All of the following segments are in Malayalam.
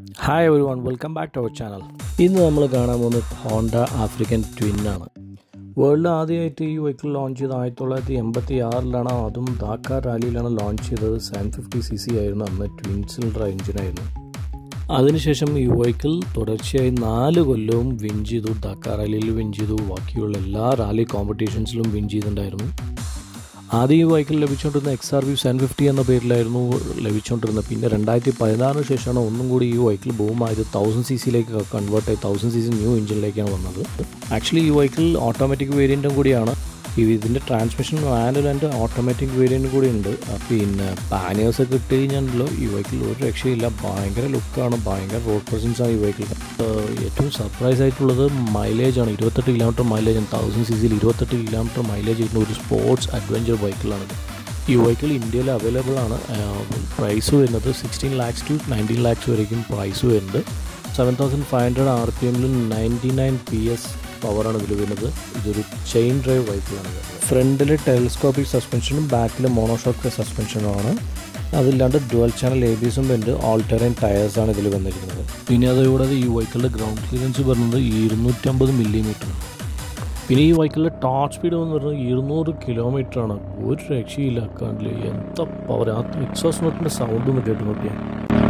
hi everyone welcome back to our channel ഇന്ന് നമ്മൾ കാണാൻ പോകുന്നത് ഹോണ്ട ആഫ്രിക്കൻ ട്വിൻ ആണ് വേൾഡിൽ ആദ്യമായിട്ട് ഈ വെഹിക്കിൾ ലോഞ്ച് ചെയ്ത് ആയിരത്തി തൊള്ളായിരത്തി എൺപത്തി ആറിലാണ് അതും ധാക്ക റാലിയിലാണ് ലോഞ്ച് ചെയ്തത് സെവൻ ഫിഫ്റ്റി സി സി ആയിരുന്നു അന്ന് ട്വിൻ സിലിണ്ടർ എഞ്ചിനായിരുന്നു അതിനുശേഷം ഈ വെഹിക്കിൾ തുടർച്ചയായി നാല് കൊല്ലവും വിൻ ചെയ്തു ധാക്ക റാലിയിൽ വിൻ ചെയ്തു ബാക്കിയുള്ള എല്ലാ റാലി കോമ്പറ്റീഷൻസിലും വിൻ ചെയ്തിട്ടുണ്ടായിരുന്നു ആദ്യം ഈ വെഹിക്കിൾ ലഭിച്ചുകൊണ്ടിരുന്ന X R V seven fifty എന്ന പേരിലായിരുന്നു ലഭിച്ചുകൊണ്ടിരുന്നത് പിന്നെ രണ്ടായിരത്തി പതിനാറിന് ശേഷമാണ് ഒന്നും കൂടി ഈ വെഹിക്കിൾ ബൂമായത് തൗസൻഡ് സി സിയിലേക്ക് കൺവേർട്ട് ആയി തൗസൻഡ് സി സി ന്യൂ എഞ്ചിനിലേക്കാണ് വന്നത് ആക്ച്വലി ഈ വെഹിക്കിൾ ഓട്ടോമാറ്റിക് വേരിയൻറ്റും കൂടിയാണ് ഈ ഇതിൻ്റെ transmission manual and automatic variant കൂടി ഉണ്ട് പിന്നെ പാനിയേഴ്സ് ഒക്കെ ഇട്ട് കഴിഞ്ഞാണല്ലോ ഈ വെഹിക്കിൾ ഒരു രക്ഷയില്ല ഭയങ്കര ലുക്കാണ് ഭയങ്കര റോഡ് പ്രസൻസ് ആണ് ഈ വെഹിക്കിൾ ഏറ്റവും സർപ്രൈസ് ആയിട്ടുള്ളത് മൈലേജ് ആണ് ഇരുപത്തെട്ട് കിലോമീറ്റർ മൈലേജ് ആണ് തൗസൻഡ് സി സിയിൽ ഇരുപത്തെട്ട് കിലോമീറ്റർ മൈലേജ് കിട്ടുന്ന ഒരു സ്പോർട്സ് അഡ്വഞ്ചർ വെഹിക്കിളാണിത് ഈ വെഹിക്കിൾ ഇന്ത്യയിൽ അവൈലബിൾ ആണ് പ്രൈസ് വരുന്നത് sixteen lakhs to nineteen lakhs വരേക്കും പ്രൈസ് വരുന്നുണ്ട് seven thousand five hundred R P എമ്മിലും നയൻറ്റി നയൻ പി എസ് പവറാണ് ഇതിൽ വരുന്നത് ഇതൊരു ചെയിൻ ഡ്രൈവ് ബൈക്കിലാണ് ഫ്രണ്ടിൽ ടെലിസ്കോപ്പിക് സസ്പെൻഷനും ബാക്കിൽ മോണോഷോക്ക് സസ്പെൻഷനുമാണ് അതില്ലാണ്ട് ഡുവൽ ചാനൽ എ ബി എസും ഉണ്ട് ഓൾ ടെറൈൻ ടയേഴ്സാണ് ഇതിൽ വന്നിരിക്കുന്നത് പിന്നെ അതുകൂടാതെ ഈ വെഹിക്കിളിൻ്റെ ഗ്രൗണ്ട് ക്ലിയറൻസ് പറയുന്നത് ഇരുന്നൂറ്റമ്പത് മില്ലിമീറ്റർ പിന്നെ ഈ വെഹിക്കിളിൻ്റെ ടോപ്പ് സ്പീഡ് എന്ന് പറയുന്നത് ഇരുന്നൂറ് കിലോമീറ്റർ ആണ് ഒരു രക്ഷയില്ല കണ്ടില്ല എന്താ പവർ ആ എക്സോസ് നോട്ടിൻ്റെ സൗണ്ട് ഒന്ന് കേട്ട് നോക്കിയാൽ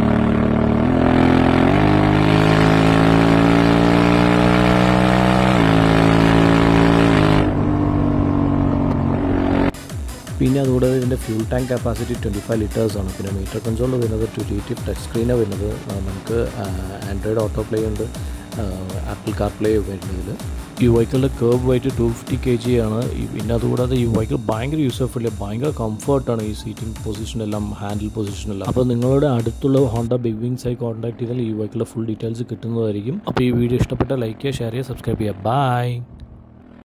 പിന്നെ അതുകൂടാതെ ഇതിൻ്റെ fuel tank capacity twenty five ലിറ്റേഴ്സാണ് പിന്നെ മീറ്റർ കൺസോൾ വരുന്നത് ട്വൻറ്റി ടച്ച് സ്ക്രീനാണ് വരുന്നത് നമുക്ക് ആൻഡ്രോയിഡ് ഓട്ടോ പ്ലേ ഉണ്ട് ആപ്പിൾ കാർ പ്ലേ വരുന്നതിൽ ഈ വെഹിക്കിളിൻ്റെ kerb weight two fifty K G ആണ് പിന്നെ അതുകൂടാതെ ഈ വെഹിക്കിൾ ഭയങ്കര യൂസർ ഫ്രണ്ട്ലി ഭയങ്കര കംഫർട്ടാണ് ഈ സീറ്റിംഗ് പൊസിഷനെല്ലാം ഹാൻഡിൽ പൊസിഷനെല്ലാം അപ്പോൾ നിങ്ങളുടെ അടുത്തുള്ള ഹോണ്ട ബിഗ് വിങ്സ് ആയി കോൺടാക്ട് ചെയ്താൽ ഈ വെഹിക്കിളിൻ്റെ ഫുൾ ഡീറ്റെയിൽസ് കിട്ടുന്നതായിരിക്കും അപ്പോൾ ഈ വീഡിയോ ഇഷ്ടപ്പെട്ട ലൈക്ക് ചെയ്യുക ഷെയർ ചെയ്യുക സബ്സ്ക്രൈബ് ചെയ്യുക ബൈ